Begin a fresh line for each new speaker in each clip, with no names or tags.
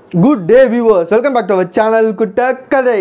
good day viewers welcome back to our channel குட்ட கதை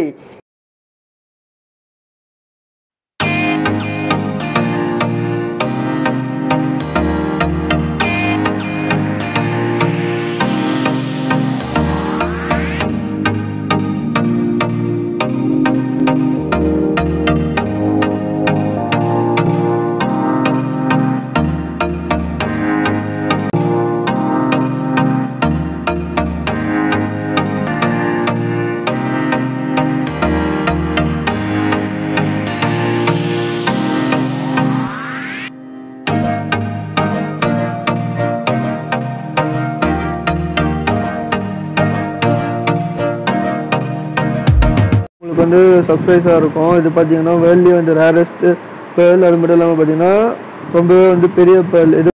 உங்களுக்கு வந்து சர்ப்ரைஸாக இருக்கும் இது பார்த்தீங்கன்னா வேர்ல்ட்லேயே வந்து ரேரஸ்ட்டு பேர்ல் அது மட்டும் இல்லாமல் பார்த்தீங்கன்னா ரொம்பவே வந்து பெரிய பேர்ல் இது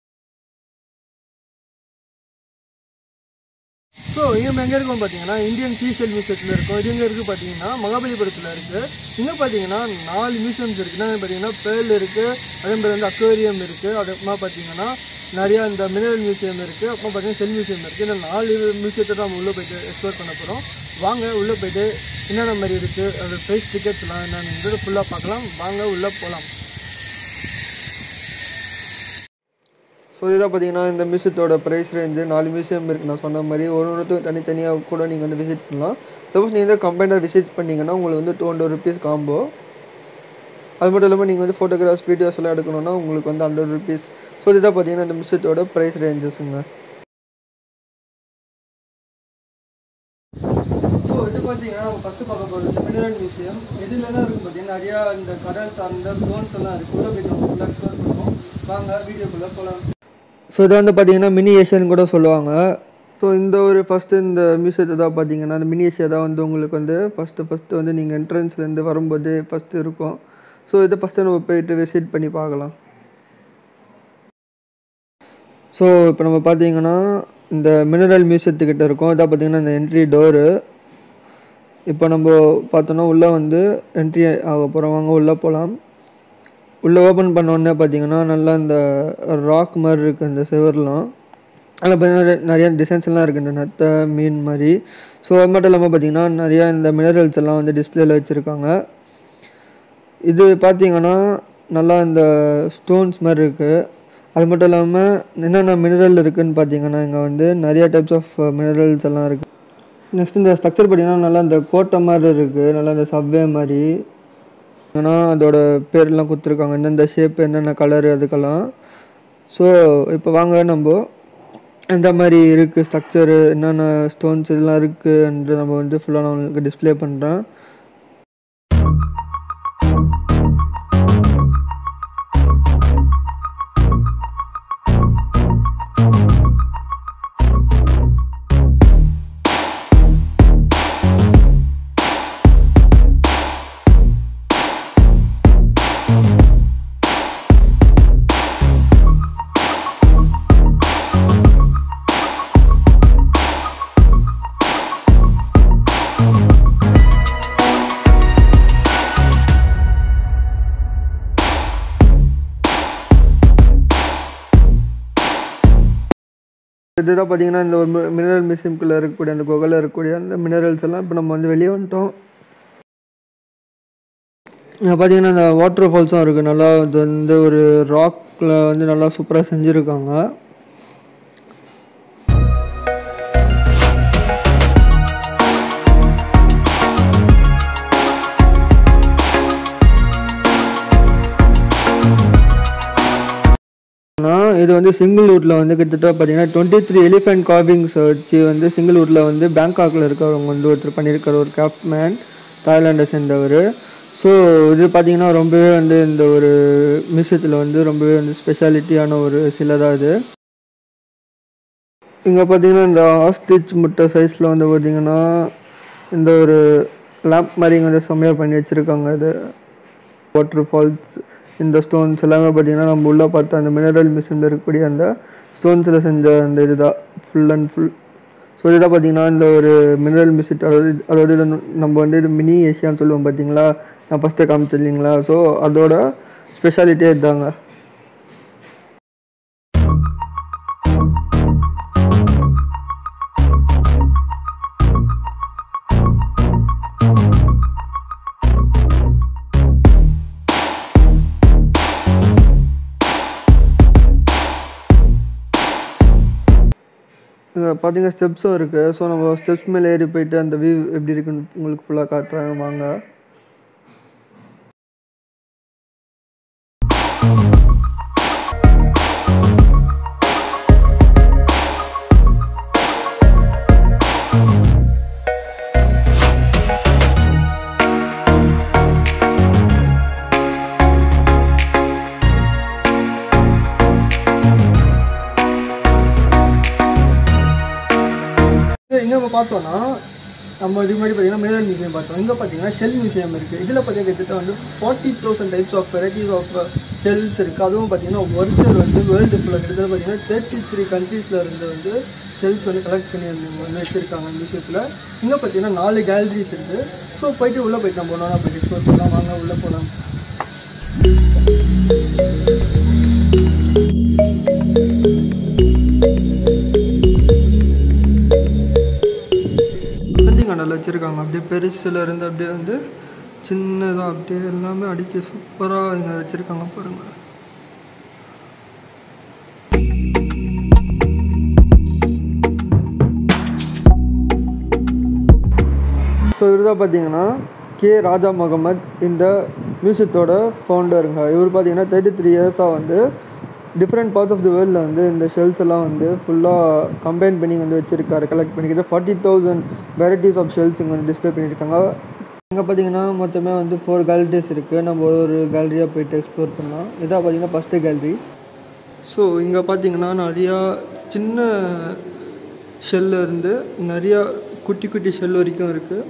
ஸோ இங்கே எங்கே இருக்கும் பார்த்தீங்கன்னா இந்தியன் சீசல் மியூசியத்தில் இருக்கும் இது எங்கே இருக்குது பார்த்தீங்கன்னா மகாபலிபுரத்தில் இருக்குது இங்கே பார்த்தீங்கன்னா நாலு மியூசியம்ஸ் இருக்குது என்ன பார்த்தீங்கன்னா பேர்ல் இருக்குது அதே மாதிரி வந்து அக்வேரியம் இருக்குது அதுமா பார்த்தீங்கன்னா நிறையா இந்த மினரல் மியூசியம் இருக்குது அப்புறம் பார்த்தீங்கன்னா செல் மியூசியம் இருக்குது இந்த நாலு மியூசியத்தை தான் நம்ம உள்ளே போயிட்டு எக்ஸ்ப்ளோர் பண்ண போகிறோம் வாங்க உள்ளே போயிட்டு என்னென்ன மாதிரி இருக்குது அது ப்ரைஸ் டிக்கெட்ஸ்லாம் என்னென்னு ஃபுல்லாக பார்க்கலாம் வாங்க உள்ளே போகலாம் ஸோ இதாக பார்த்தீங்கன்னா இந்த மியூசியத்தோட ப்ரைஸ் ரேஞ்சு நாலு மியூசியம் இருக்குது நான் சொன்ன மாதிரி ஒரு ஒருத்துக்கும் தனித்தனியாக கூட நீங்கள் வந்து விசிட் பண்ணலாம் சப்போஸ் நீங்கள் வந்து கம்பைனாக விசிட் பண்ணிங்கன்னா உங்களுக்கு வந்து டூ ஹண்ட்ரட் ருபீஸ் காம்போ அது மட்டும் இல்லாமல் நீங்கள் வந்து ஃபோட்டோகிராஃப்ஸ் வீடியோஸ் எல்லாம் எடுக்கணும்னா உங்களுக்கு வந்து ஹண்ட்ரட் ருபீஸ் ஸோ இதுதான் பார்த்தீங்கன்னா இந்த மியூசியத்தோட ப்ரைஸ் ரேஞ்சஸுங்க ஸோ இது பார்த்தீங்கன்னா நம்ம ஃபஸ்ட்டு பார்க்க போகிறது மினரல் மியூசியம் இதுலலாம் இருக்குது பார்த்தீங்கன்னா நிறையா இந்த கடல் சார்ந்த ட்ரோன்ஸ் எல்லாம் இருக்குது உள்ள போயிட்டு நம்ம ஃபுல்லாக எக்ஸ்ப்ளோர் பண்ணுவோம் வாங்க வீடியோக்குள்ளே போகலாம் ஸோ இதை வந்து பார்த்தீங்கன்னா மினி ஏஷியன் கூட சொல்லுவாங்க ஸோ இந்த ஒரு ஃபஸ்ட்டு இந்த மியூசியத்தை தான் பார்த்தீங்கன்னா அந்த மினி ஏஷியா தான் வந்து உங்களுக்கு வந்து ஃபஸ்ட்டு ஃபஸ்ட்டு வந்து நீங்கள் என்ட்ரன்ஸ்லேருந்து வரும்போது ஃபஸ்ட்டு இருக்கும் ஸோ இதை ஃபஸ்ட்டு நம்ம போயிட்டு விசிட் பண்ணி பார்க்கலாம் ஸோ இப்போ நம்ம பார்த்தீங்கன்னா இந்த மினரல் மியூசியத்துக்கிட்ட இருக்கோம் இதான் பார்த்தீங்கன்னா இந்த என்ட்ரி டோரு இப்போ நம்ம பார்த்தோன்னா உள்ளே வந்து என்ட்ரி ஆக போகிறோம் வாங்க உள்ளே போகலாம் உள்ளே ஓப்பன் பண்ணோடனே பார்த்தீங்கன்னா நல்லா இந்த ராக் மாதிரி இருக்குது இந்த செவர்லாம் அதில் பார்த்தீங்கன்னா நிறைய டிசைன்ஸ் எல்லாம் இருக்குது இந்த நத்தை மீன் மாதிரி ஸோ அது மட்டும் இல்லாமல் பார்த்தீங்கன்னா நிறையா இந்த மினரல்ஸ் எல்லாம் வந்து டிஸ்பிளேல வச்சுருக்காங்க இது பார்த்தீங்கன்னா நல்லா இந்த ஸ்டோன்ஸ் மாதிரி இருக்குது அது மட்டும் இல்லாமல் என்னென்ன மினரல் இருக்குதுன்னு பார்த்தீங்கன்னா இங்கே வந்து நிறைய டைப்ஸ் ஆஃப் மினரல்ஸ் எல்லாம் இருக்குது நெக்ஸ்ட் இந்த ஸ்ட்ரக்சர் பார்த்தீங்கன்னா நல்லா இந்த கோட்டை மாதிரி இருக்குது நல்லா இந்த சப்வே மாதிரி ஏன்னா அதோட பேர்லாம் கொடுத்துருக்காங்க எந்தெந்த ஷேப் என்னென்ன கலரு அதுக்கெல்லாம் ஸோ இப்போ வாங்க நம்ம எந்த மாதிரி இருக்குது ஸ்ட்ரக்சரு என்னென்ன ஸ்டோன்ஸ் இதெல்லாம் இருக்குன்ற நம்ம வந்து ஃபுல்லாக நான் உங்களுக்கு டிஸ்பிளே பண்ணுறேன் இதுதான் பார்த்தீங்கன்னா இந்த ஒரு மினரல் மியூசியம்குள்ளே இருக்கக்கூடிய அந்த குகையில் இருக்கக்கூடிய அந்த மினரல்ஸ் எல்லாம் இப்போ நம்ம வந்து வெளியே வந்துட்டோம் இங்கே பார்த்தீங்கன்னா இந்த வாட்டர் ஃபால்ஸும் இருக்குது நல்லா இது வந்து ஒரு ராக்கில் வந்து நல்லா சூப்பராக செஞ்சுருக்காங்க இது வந்து சிங்கிள் ரூட்டில் வந்து கிட்டத்தட்ட பார்த்தீங்கன்னா டுவெண்ட்டி த்ரீ எலிஃபென்ட் கார்விங்ஸ் வச்சு வந்து சிங்கிள் ரூட்டில் வந்து பேங்காக்கில் இருக்கிறவங்க வந்து ஒருத்தர் பண்ணியிருக்கார் ஒரு கிராஃப்ட் மேன் தாய்லாண்டை சேர்ந்தவர் ஸோ இது பார்த்தீங்கன்னா ரொம்பவே வந்து இந்த ஒரு மியூசியத்தில் வந்து ரொம்பவே வந்து ஸ்பெஷாலிட்டியான ஒரு சிலை தான் இது இங்கே பார்த்தீங்கன்னா இந்த ஆஸ்டிச் முட்டை சைஸில் வந்து பார்த்தீங்கன்னா இந்த ஒரு லேம்ப் மாதிரி இங்கே வந்து செம்மையாக பண்ணி வச்சுருக்காங்க இது வாட்டர் ஃபால்ஸ் இந்த ஸ்டோன்ஸ் எல்லாமே பார்த்தீங்கன்னா நம்ம உள்ளே பார்த்த அந்த மினரல் மிஷினில் இருக்கக்கூடிய அந்த ஸ்டோன்ஸில் செஞ்ச அந்த இதுதான் ஃபுல் அண்ட் ஃபுல் ஸோ இதுதான் பார்த்தீங்கன்னா இந்த ஒரு மினரல் மிஷிட் அதாவது அதாவது இது நம்ம வந்து இது மினி ஏஷியான்னு சொல்லுவோம் பார்த்தீங்களா நான் ஃபஸ்ட்டே காமிச்சேன் இல்லைங்களா ஸோ அதோட ஸ்பெஷாலிட்டியே இதுதாங்க அங்கே பார்த்தீங்கன்னா ஸ்டெப்ஸும் இருக்குது ஸோ நம்ம ஸ்டெப்ஸ் மேலே ஏறி போயிட்டு அந்த வியூ எப்படி இருக்குன்னு உங்களுக்கு ஃபுல்லாக காட்டுறேன் வாங்க இங்கே நம்ம பார்த்தோம்னா நம்ம இதுக்கு முன்னாடி பார்த்தீங்கன்னா மினரல் மியூசியம் பார்த்தோம் இங்கே பார்த்தீங்கன்னா ஷெல் மியூசியம் இருக்குது இதில் பார்த்தீங்கன்னா கிட்டத்தட்ட வந்து forty thousand types of varieties of shells இருக்குது அதுவும் பார்த்தீங்கன்னா ஒரிஜினல் வந்து வேர்ல்டு ஃபுல்லாக கிட்டத்தட்ட பார்த்தீங்கன்னா தேர்ட்டி த்ரீ கண்ட்ரீஸில் இருந்து வந்து ஷெல்ஸ் வந்து கலெக்ட் பண்ணி வந்து வந்து வச்சுருக்காங்க மியூசியத்தில் இங்கே பார்த்தீங்கன்னா நாலு கேலரிஸ் இருக்குது ஸோ போயிட்டு உள்ளே போயிட்டு நம்ம ஒன்றா போயிட்டு எக்ஸ்ப்ளோர் பண்ணலாம் வாங்க உள்ளே போகலாம் வசந்தி கண்டல் வச்சுருக்காங்க அப்படியே பெருசுல இருந்து அப்படியே வந்து சின்னதாக அப்படியே எல்லாமே அடிக்க சூப்பராக இங்கே வச்சுருக்காங்க பாருங்கள் ஸோ இவர் தான் பார்த்தீங்கன்னா கே ராஜா முகமது இந்த மியூசியத்தோட ஃபவுண்டருங்க இவர் பார்த்தீங்கன்னா தேர்ட்டி த்ரீ இயர்ஸாக வந்து டிஃப்ரெண்ட் பார்ட்ஸ் ஆஃப் தி வேர்ல்டில் வந்து இந்த ஷெல்ஸ் எல்லாம் வந்து ஃபுல்லாக கம்பைன் பண்ணி வந்து வச்சுருக்காரு கலெக்ட் பண்ணிக்கிட்டு forty thousand varieties of shells இங்கே வந்து டிஸ்ப்ளே பண்ணியிருக்காங்க இங்கே பார்த்தீங்கன்னா மொத்தமே வந்து ஃபோர் கேலரிஸ் இருக்குது நம்ம ஒரு ஒரு கேலரியாக போயிட்டு எக்ஸ்ப்ளோர் பண்ணலாம் இதான் பார்த்தீங்கன்னா ஃபஸ்ட்டு கேலரி ஸோ இங்கே பார்த்தீங்கன்னா நிறையா சின்ன ஷெல்ல இருந்து நிறையா குட்டி குட்டி ஷெல் வரைக்கும் இருக்குது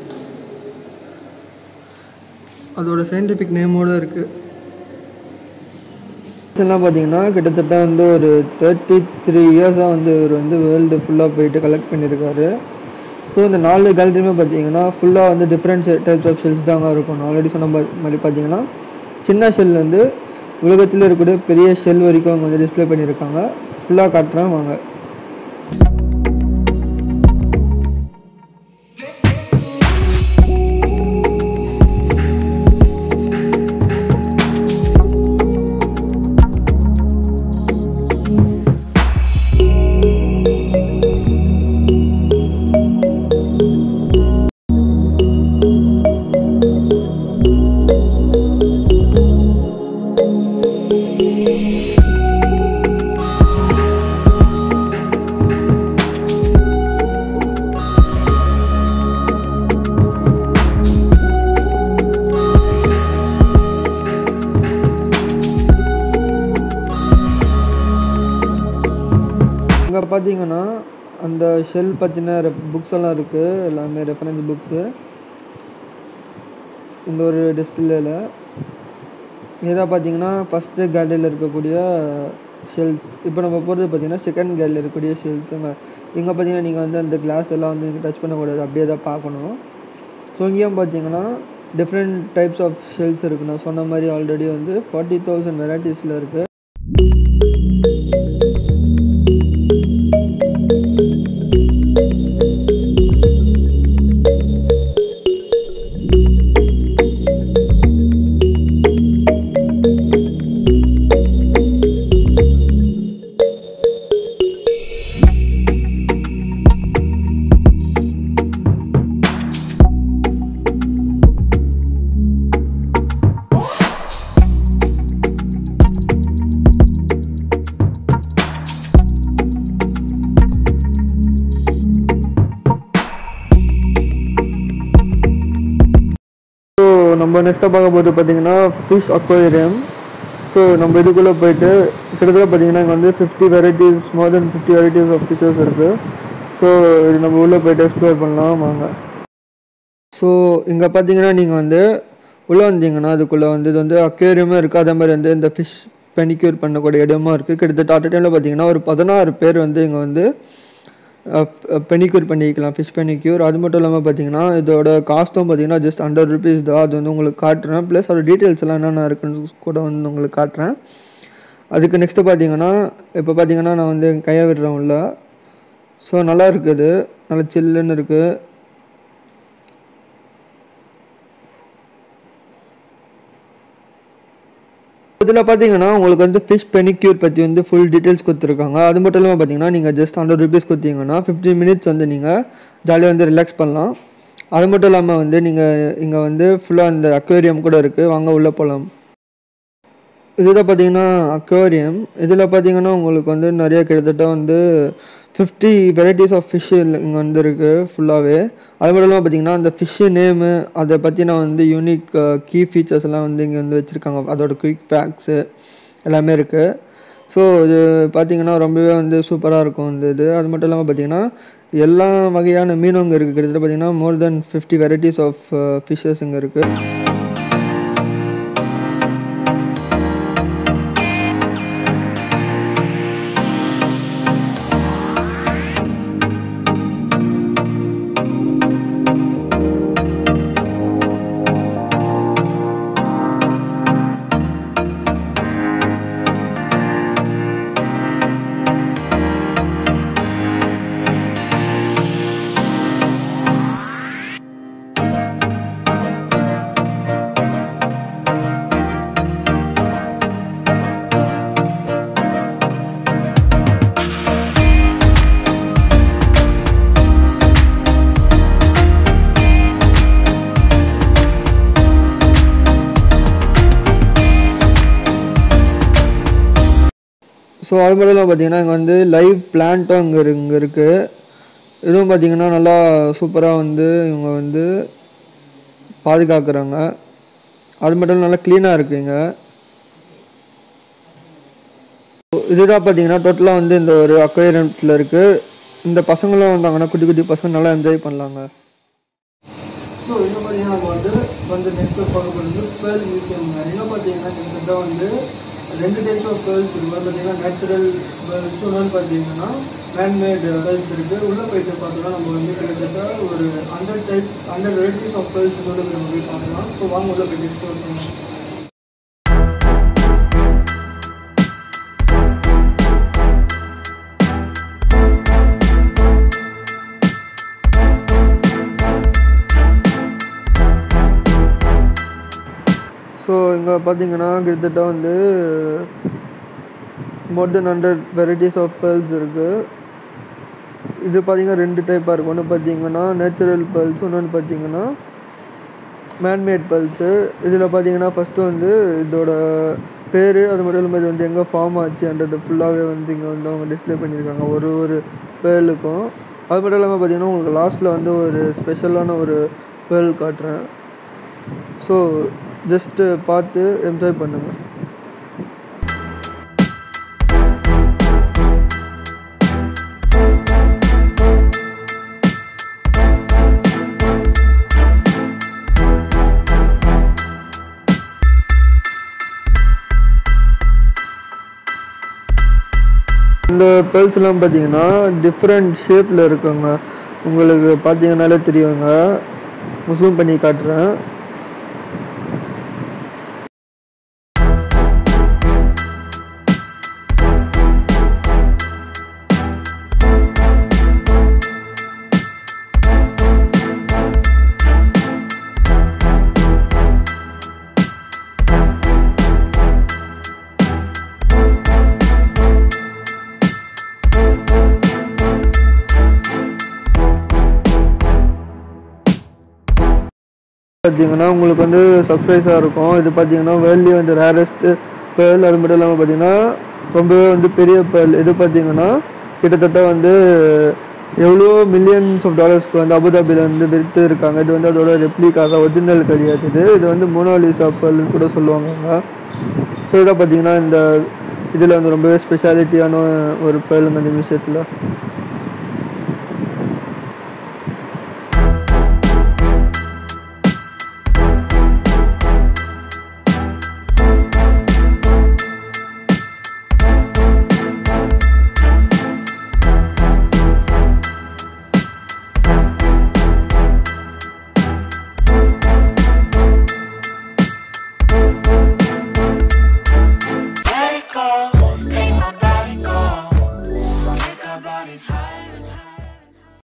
அதோட சயின்டிஃபிக் நேமோடு இருக்குது எல்லாம் பார்த்தீங்கன்னா கிட்டத்தட்ட வந்து ஒரு தேர்ட்டி த்ரீ இயர்ஸாக வந்து இவர் வந்து வேர்ல்டு ஃபுல்லாக போயிட்டு கலெக்ட் பண்ணியிருக்காரு ஸோ இந்த நாலு கேலரியுமே பார்த்தீங்கன்னா ஃபுல்லாக வந்து டிஃப்ரெண்ட் டைப்ஸ் ஆஃப் ஷெல்ஸ் தாங்க இருக்கும் நான் ஆல்ரெடி சொன்ன மா- மாதிரி பார்த்தீங்கன்னா சின்ன ஷெல் வந்து உலகத்தில் இருக்கக்கூடிய பெரிய ஷெல் வரைக்கும் அவங்க வந்து டிஸ்ப்ளே பண்ணியிருக்காங்க ஃபுல்லாக காட்டுறேன் வாங்க இங்கே பார்த்தீங்கன்னா அந்த ஷெல் பற்றின புக்ஸ் எல்லாம் இருக்குது எல்லாமே ரெஃபரன்ஸ் புக்ஸு இந்த ஒரு டிஸ்பிளேல இதாக பார்த்தீங்கன்னா ஃபஸ்ட்டு கேலரியில் இருக்கக்கூடிய ஷெல்ஸ் இப்போ நம்ம போகிறது பார்த்தீங்கன்னா செகண்ட் கேலரியில் இருக்கக்கூடிய ஷெல்ஸுங்க இங்கே பார்த்தீங்கன்னா நீங்கள் வந்து அந்த கிளாஸ் எல்லாம் வந்து டச் பண்ணக்கூடாது அப்படியே தான் பார்க்கணும் ஸோ இங்கேயும் பார்த்தீங்கன்னா டிஃப்ரெண்ட் டைப்ஸ் ஆஃப் ஷெல்ஸ் இருக்குது நான் சொன்ன மாதிரி ஆல்ரெடி வந்து ஃபார்ட்டி தௌசண்ட் வெரைட்டிஸில் இருக்குது ஸோ நம்ம நெக்ஸ்ட்டாக பார்க்க போகிறது பார்த்தீங்கன்னா ஃபிஷ் அக்வேரியம் ஸோ நம்ம இதுக்குள்ளே போயிட்டு கிட்டத்தட்ட பார்த்தீங்கன்னா இங்கே வந்து fifty varieties more than fifty varieties of fishes இருக்குது ஸோ இது நம்ம உள்ளே போயிட்டு எக்ஸ்ப்ளோர் பண்ணலாம் வாங்க ஸோ இங்கே பார்த்தீங்கன்னா நீங்கள் வந்து உள்ளே வந்தீங்கன்னா அதுக்குள்ளே வந்து இது வந்து அக்வேரியமும் இருக்குது அதே மாதிரி வந்து இந்த ஃபிஷ் பெனிக்யூர் பண்ணக்கூடிய இடமும் இருக்குது கிட்டத்தட்ட அட் டைமில் பார்த்தீங்கன்னா ஒரு பதினாறு பேர் வந்து இங்கே வந்து பெனிக்யூர் பண்ணிக்கலாம் ஃபிஷ் பெனிக்யூர் அது மட்டும் இல்லாமல் பார்த்தீங்கன்னா இதோட காஸ்ட்டும் பார்த்தீங்கன்னா ஜஸ்ட் ஹண்ட்ரட் ருபீஸ் தான் அது வந்து உங்களுக்கு காட்டுறேன் ப்ளஸ் அதோட டீட்டெயில்ஸ் எல்லாம் என்னென்ன இருக்குன்னு கூட வந்து உங்களுக்கு காட்டுறேன் அதுக்கு நெக்ஸ்ட்டு பார்த்தீங்கன்னா இப்போ பார்த்தீங்கன்னா நான் வந்து என் கையை விடுறேன் உள்ள ஸோ நல்லா இருக்குது நல்லா சில்லுன்னு இருக்குது இதில் பார்த்தீங்கன்னா உங்களுக்கு வந்து ஃபிஷ் பெனிக்யூர் பற்றி வந்து ஃபுல் டீட்டெயில்ஸ் கொடுத்துருக்காங்க அது மட்டும் இல்லாமல் பார்த்தீங்கன்னா நீங்கள் ஜஸ்ட் ஹண்ட்ரட் ருபீஸ் கொடுத்தீங்கன்னா ஃபிஃப்டீன் மினிட்ஸ் வந்து நீங்கள் ஜாலியாக வந்து ரிலாக்ஸ் பண்ணலாம் அது மட்டும் இல்லாமல் வந்து நீங்கள் இங்கே வந்து ஃபுல்லாக அந்த அக்வேரியம் கூட இருக்குது வாங்க உள்ளே போகலாம் இதில் பார்த்தீங்கன்னா அக்வேரியம் இதில் பார்த்தீங்கன்னா உங்களுக்கு வந்து நிறைய கிட்டத்தட்ட வந்து ஃபிஃப்டி வெரைட்டிஸ் ஆஃப் ஃபிஷ்ஷு இங்கே வந்து இருக்குது ஃபுல்லாகவே அது மட்டும் இல்லாமல் பார்த்தீங்கன்னா அந்த ஃபிஷ்ஷு நேமு அதை பற்றின வந்து யூனிக் கீ ஃபீச்சர்ஸ் எல்லாம் வந்து இங்கே வந்து வச்சுருக்காங்க அதோட குயிக் ஃபேக்ஸு எல்லாமே இருக்குது ஸோ இது பார்த்தீங்கன்னா ரொம்பவே வந்து சூப்பராக இருக்கும் இந்த இது அது மட்டும் இல்லாமல் பார்த்தீங்கன்னா எல்லா வகையான மீனும் இங்கே இருக்குது கிட்டத்தட்ட பார்த்தீங்கன்னா more than fifty varieties of fishes இங்கே இருக்குது ஸோ அது மட்டும் இல்லாமல் பார்த்தீங்கன்னா இங்கே வந்து லைவ் பிளான்ட்டும் இங்கே இரு இங்கே இருக்குது இதுவும் பார்த்தீங்கன்னா நல்லா சூப்பராக வந்து இவங்க வந்து பாதுகாக்கிறாங்க அது மட்டும் இல்லாம நல்லா க்ளீனாக இருக்குது இங்கே இதுதான் பார்த்தீங்கன்னா டோட்டலாக வந்து இந்த ஒரு அக்வேரியத்தில் இருக்குது இந்த பசங்களும் வந்தாங்கன்னா குட்டி குட்டி பசங்க நல்லா என்ஜாய் பண்ணலாங்க ஸோ இங்கே பார்த்தீங்கன்னா நம்ம வந்து வந்து நெக்ஸ்ட் பார்க்க போகிறது பேர்ல் மியூசியம் இங்கே பார்த்தீங்கன்னா கிட்டத்தட்ட வந்து ரெண்டு டைப்ஸ் ஆஃப் பேர்ல்ஸ் இருக்குது பார்த்தீங்கன்னா நேச்சுரல் பேர்ல்ஸ் இன்னொன்று பார்த்தீங்கன்னா மேன்மேட் பேர்ல்ஸ் இருக்குது உள்ளே போயிட்டு பார்த்தோம்னா நம்ம வந்து கிட்டத்தட்ட ஒரு hundred type hundred varieties of pearls உள்ள நம்ம போய் பார்க்கலாம் ஸோ வாங்க உள்ள போய் எக்ஸ்ப்ளோர் பண்ணலாம் ஸோ இங்கே பார்த்தீங்கன்னா கிட்டத்தட்ட வந்து more than hundred varieties of pearls இருக்குது இது பார்த்தீங்கன்னா ரெண்டு டைப்பாக இருக்கும் ஒன்று பார்த்தீங்கன்னா நேச்சுரல் பேர்ல்ஸ் இன்னொன்று பார்த்தீங்கன்னா மேன்மேட் பேர்ல்ஸு இதில் பார்த்தீங்கன்னா ஃபஸ்ட்டு வந்து இதோட பேர் அது மட்டும் இல்லாமல் இது வந்து எங்கே ஃபார்ம் ஆச்சுன்றது ஃபுல்லாகவே வந்து இங்கே வந்து அவங்க டிஸ்ப்ளே பண்ணியிருக்காங்க ஒரு ஒரு பேர்லுக்கும் அது மட்டும் இல்லாமல் பார்த்தீங்கன்னா உங்களுக்கு லாஸ்ட்டில் வந்து ஒரு ஸ்பெஷலான ஒரு பேர்ல் காட்டுறேன் ஸோ ஜஸ்ட்டு பார்த்து என்ஜாய் பண்ணுங்கள் இந்த பெல்ஸ்லாம் பார்த்தீங்கன்னா டிஃப்ரெண்ட் ஷேப்பில் இருக்குங்க உங்களுக்கு பார்த்தீங்கன்னாலே தெரியுங்க முஸ்லீம் பண்ணி காட்டுறேன் பார்த்தீங்கன்னா உங்களுக்கு வந்து சர்ப்ரைஸாக இருக்கும் இது பார்த்தீங்கன்னா வேர்ல்ட்லேயே வந்து ரேரஸ்ட்டு பேர்ல் அது மட்டும் இல்லாமல் பார்த்தீங்கன்னா ரொம்பவே வந்து பெரிய பேர்ல் இது பார்த்தீங்கன்னா கிட்டத்தட்ட வந்து எவ்வளோ மில்லியன்ஸ் ஆஃப் டாலர்ஸ்க்கு வந்து அபுதாபியில் வந்து விற்று இருக்காங்க இது வந்து அதோட ரெப்ளிக்காக ஒரிஜினல் கிடையாது இது இது வந்து மோனாலிசா பேர்ல்னு கூட சொல்லுவாங்க ஸோ இதை பார்த்தீங்கன்னா இந்த இதில் வந்து ரொம்பவே ஸ்பெஷாலிட்டியான ஒரு பேர்லுங்க இந்த விஷயத்தில்